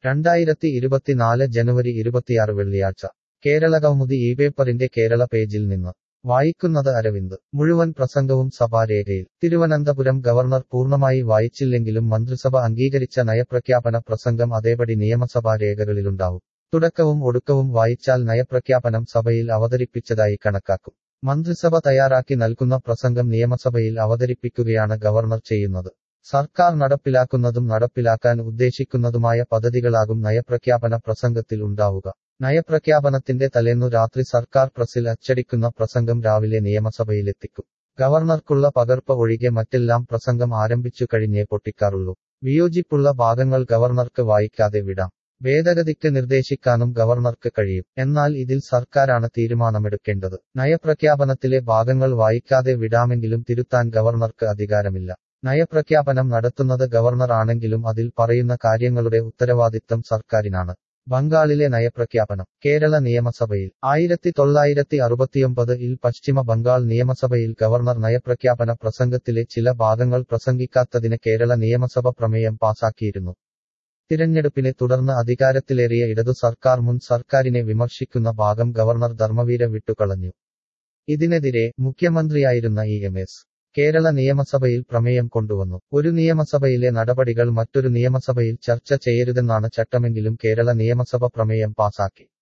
രണ്ടായിരത്തി ഇരുപത്തിനാല് ജനുവരി ഇരുപത്തിയാറ് വെള്ളിയാഴ്ച കേരളകൗമുദി ഈ പേപ്പറിന്റെ കേരള പേജിൽ നിന്ന് വായിക്കുന്നത് അരവിന്ദ് മുഴുവൻ പ്രസംഗവും സഭാരേഖയിൽ തിരുവനന്തപുരം ഗവർണർ പൂർണ്ണമായി വായിച്ചില്ലെങ്കിലും മന്ത്രിസഭ അംഗീകരിച്ച നയപ്രഖ്യാപന പ്രസംഗം അതേപടി നിയമസഭാ രേഖകളിലുണ്ടാവും തുടക്കവും ഒടുക്കവും വായിച്ചാൽ നയപ്രഖ്യാപനം സഭയിൽ അവതരിപ്പിച്ചതായി കണക്കാക്കും മന്ത്രിസഭ തയ്യാറാക്കി നൽകുന്ന പ്രസംഗം നിയമസഭയിൽ അവതരിപ്പിക്കുകയാണ് ഗവർണർ ചെയ്യുന്നത് സർക്കാർ നടപ്പിലാക്കുന്നതും നടപ്പിലാക്കാൻ ഉദ്ദേശിക്കുന്നതുമായ പദ്ധതികളാകും നയപ്രഖ്യാപന പ്രസംഗത്തിൽ ഉണ്ടാവുക നയപ്രഖ്യാപനത്തിന്റെ തലേന്നു രാത്രി സർക്കാർ പ്രസിൽ അച്ചടിക്കുന്ന പ്രസംഗം രാവിലെ നിയമസഭയിലെത്തിക്കും ഗവർണർക്കുള്ള പകർപ്പ് ഒഴികെ മറ്റെല്ലാം പ്രസംഗം ആരംഭിച്ചു കഴിഞ്ഞേ പൊട്ടിക്കാറുള്ളൂ വിയോജിപ്പുള്ള ഭാഗങ്ങൾ ഗവർണർക്ക് വായിക്കാതെ വിടാം ഭേദഗതിക്ക് നിർദ്ദേശിക്കാനും ഗവർണർക്ക് കഴിയും എന്നാൽ ഇതിൽ സർക്കാരാണ് തീരുമാനമെടുക്കേണ്ടത് നയപ്രഖ്യാപനത്തിലെ ഭാഗങ്ങൾ വായിക്കാതെ വിടാമെങ്കിലും തിരുത്താൻ ഗവർണർക്ക് അധികാരമില്ല നയപ്രഖ്യാപനം നടത്തുന്നത് ഗവർണർ ആണെങ്കിലും അതിൽ പറയുന്ന കാര്യങ്ങളുടെ ഉത്തരവാദിത്തം സർക്കാരിനാണ് ബംഗാളിലെ നയപ്രഖ്യാപനം കേരള നിയമസഭയിൽ ആയിരത്തി തൊള്ളായിരത്തി അറുപത്തിയൊമ്പതിൽ പശ്ചിമ ബംഗാൾ നിയമസഭയിൽ ഗവർണർ നയപ്രഖ്യാപന പ്രസംഗത്തിലെ ചില ഭാഗങ്ങൾ പ്രസംഗിക്കാത്തതിന് കേരള നിയമസഭ പ്രമേയം പാസാക്കിയിരുന്നു തിരഞ്ഞെടുപ്പിനെ തുടർന്ന് അധികാരത്തിലേറിയ ഇടതു സർക്കാർ മുൻ സർക്കാരിനെ വിമർശിക്കുന്ന ഭാഗം ഗവർണർ ധർമ്മവീര വിട്ടുകളഞ്ഞു ഇതിനെതിരെ മുഖ്യമന്ത്രിയായിരുന്ന ഇ എം എസ് കേരള നിയമസഭയിൽ പ്രമേയം കൊണ്ടുവന്നു ഒരു നിയമസഭയിലെ നടപടികൾ മറ്റൊരു നിയമസഭയിൽ ചർച്ച ചെയ്യരുതെന്നാണ് ചട്ടമെങ്കിലും കേരള നിയമസഭ പ്രമേയം പാസാക്കി